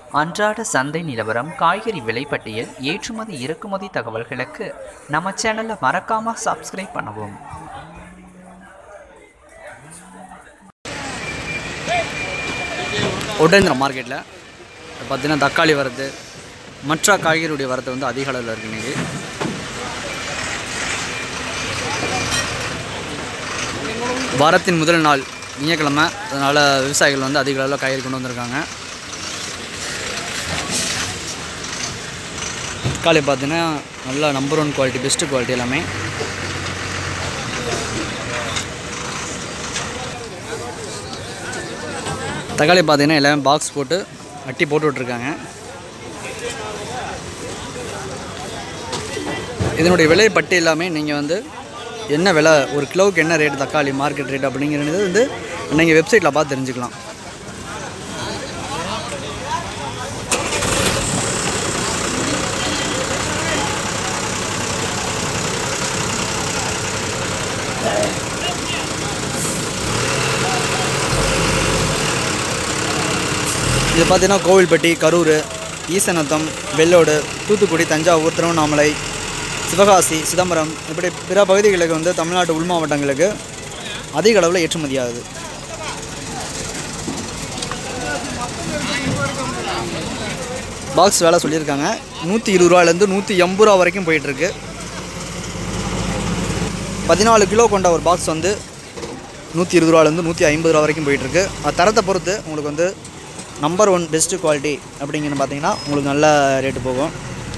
அன்றாட சந்தை நிலவரம் காய்கறி விலைப்பட்டியல் ஏற்றுமதி இறக்குமதி தகவல்களுக்கு நம்ம சேனலை மறக்காம சப்ஸ்கிரைப் பண்ணவும் ஒட்டேந்திர மார்க்கெட்டில் பார்த்தீங்கன்னா தக்காளி வரது மற்ற காய்கறியுடைய வரது வந்து அதிக அளவில் இருக்குது இன்றைக்கி வாரத்தின் முதல் நாள் திங்கக்கிழமை அதனால் விவசாயிகள் வந்து அதிக அளவில் காய்கறி கொண்டு வந்திருக்காங்க தக்காளி பார்த்தீங்கன்னா நல்லா number one quality best quality எல்லாமே தக்காளி பார்த்தீங்கன்னா எல்லாமே பாக்ஸ் போட்டு அட்டி போட்டு விட்ருக்காங்க இதனுடைய விலை பட்டி எல்லாமே நீங்கள் வந்து என்ன விலை ஒரு கிலோவுக்கு என்ன ரேட் தக்காளி மார்க்கெட் ரேட் அப்படிங்கிறது வந்து நீங்கள் வெப்சைட்டில் பார்த்து தெரிஞ்சுக்கலாம் இது பார்த்தீங்கன்னா கோவில்பட்டி கரூர் ஈசநத்தம் வெள்ளோடு தூத்துக்குடி தஞ்சாவூர் திருவண்ணாமலை சிவகாசி சிதம்பரம் இப்படி பிற பகுதிகளுக்கு வந்து தமிழ்நாட்டு உள் மாவட்டங்களுக்கு அதிக அளவில் ஏற்றுமதி ஆகுது பாக்ஸ் வேலை சொல்லியிருக்காங்க நூற்றி இருபது ரூபாலேருந்து நூற்றி எண்பது ரூபா வரைக்கும் போயிட்டுருக்கு பதினாலு கிலோ கொண்ட ஒரு பாக்ஸ் வந்து நூற்றி இருபது ரூபாலேருந்து நூற்றி ஐம்பது ரூபா வரைக்கும் போயிட்டுருக்கு அது தரத்தை பொறுத்து உங்களுக்கு வந்து நம்பர் ஒன் பெஸ்ட்டு குவாலிட்டி அப்படிங்கிறது பார்த்தீங்கன்னா உங்களுக்கு நல்ல ரேட்டு போகும்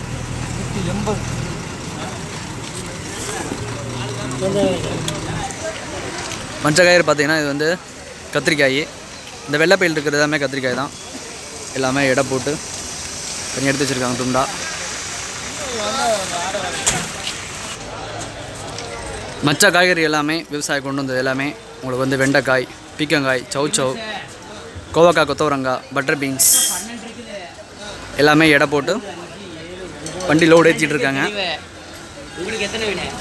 மற்ற காய்கறி பார்த்தீங்கன்னா இது வந்து கத்திரிக்காய் இந்த வெள்ளைப்பயில் இருக்கிறது எல்லாமே கத்திரிக்காய் தான் எல்லாமே எடை போட்டு கொஞ்சம் எடுத்து வச்சுருக்காங்க துண்டா மற்ற காய்கறி எல்லாமே விவசாயி கொண்டு வந்தது எல்லாமே உங்களுக்கு வந்து வெண்டைக்காய் பீக்கங்காய் சௌச்சௌ கோவக்காய் கொத்தவரங்காய் பட்டர் பீன்ஸ் எல்லாமே எடை போட்டு வண்டி லோடு ஏற்றிட்டு இருக்காங்க உங்களுக்கு எத்தனை வேணும்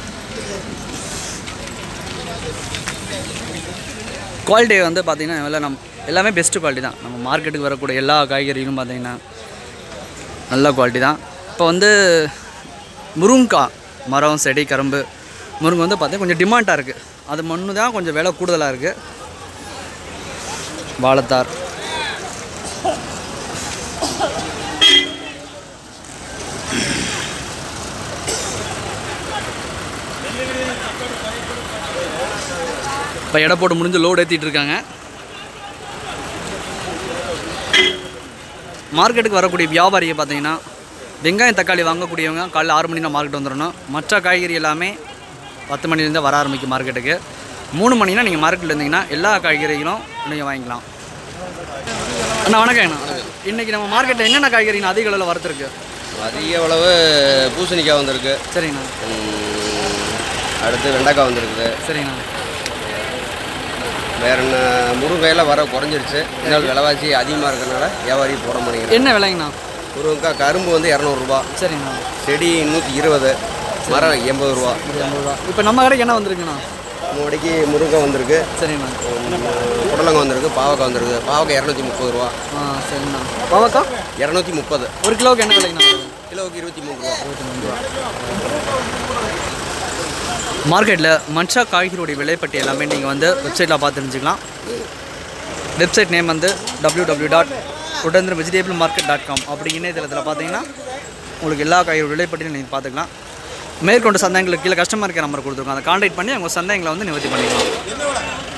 குவாலிட்டி வந்து பார்த்திங்கன்னா எல்லாம் நம் எல்லாமே பெஸ்ட்டு குவாலிட்டி தான் நம்ம மார்க்கெட்டுக்கு வரக்கூடிய எல்லா காய்கறிகளும் பார்த்திங்கன்னா நல்ல குவாலிட்டி தான் இப்போ வந்து முருங்கைக்காய் மரம் செடி கரும்பு முருங்கை வந்து பார்த்தீங்கன்னா கொஞ்சம் டிமாண்டாக இருக்குது அது மண்ணு தான் கொஞ்சம் விலை கூடுதலாக இருக்குது வாழைத்தார் இப்போ எடை போட்டு முடிஞ்சு லோடு ஏற்றிட்டு இருக்காங்க மார்க்கெட்டுக்கு வரக்கூடிய வியாபாரியை பார்த்தீங்கன்னா வெங்காயம் தக்காளி வாங்கக்கூடியவங்க காலைல ஆறு மணினா மார்க்கெட் வந்துடணும் மற்ற காய்கறி எல்லாமே பத்து மணிலேருந்து வர ஆரம்பிக்கும் மார்க்கெட்டுக்கு மூணு மணினா நீங்கள் மார்க்கெட்டில் இருந்தீங்கன்னா எல்லா காய்கறிகளும் நீங்கள் வாங்கிக்கலாம் அண்ணா வணக்கம் அண்ணா இன்றைக்கி நம்ம மார்க்கெட்டில் என்னென்ன காய்கறிங்க அதிக அளவில் வரத்துருக்கு அதிக அளவு பூசணிக்காய் வந்திருக்கு சரிங்கண்ணா ம், அடுத்து வெண்டைக்காய் வந்திருக்குது சரிங்கண்ணா வேற என்ன முருங்கையெல்லாம் வர குறைஞ்சிருச்சு இதனால் விலைவாசி அதிகமாக இருக்கிறனால வியாபாரி போட மாட்டேங்கிறேன் என்ன விலைங்கண்ணா முருங்கைக்காய் கரும்பு வந்து இரநூறுபா சரிங்கண்ணா செடி நூற்றி இருபது மரம் எண்பது ரூபா ஒரு எண்பது ரூபா இப்போ நம்ம கடைக்கு என்ன வந்திருக்குண்ணா மூடைக்கு முருங்கை வந்திருக்கு சரிங்கண்ணா ம், புடலங்காய் வந்திருக்கு பாவக்காய் வந்திருக்கு பாவக்காய் இரநூத்தி முப்பது ரூபா ஆ சரிங்கண்ணா பாவக்கா இரநூத்தி முப்பது ஒரு கிலோவுக்கு என்ன விலைங்கண்ணா கிலோவுக்கு இருபத்தி மூணு ரூபா மார்க்கெட்டில் மற்ற காய்கறியோடைய விலைப்பட்டி எல்லாமே நீங்கள் வந்து வெப்சைட்டில் பார்த்து தெரிஞ்சுக்கலாம் வெப்சைட் நேம் வந்து டபிள்யூ டபிள்யூ டாட் உடந்திர வெஜிடேபிள் மார்க்கெட் டாட் காம் அப்படி இணையதளத்தில் பார்த்தீங்கன்னா உங்களுக்கு எல்லா காய்கறி விலைப்பட்டியும் நீங்கள் பார்த்துக்கலாம் மேற்கொண்டு சந்தேகங்களுக்கு கீழே கஸ்டமர் கேர் நம்பர் கொடுத்துருக்கோம் அதை காண்டாக்ட் பண்ணி அவங்க சந்தேகங்களை வந்து நிவர்த்தி பண்ணிக்கலாம்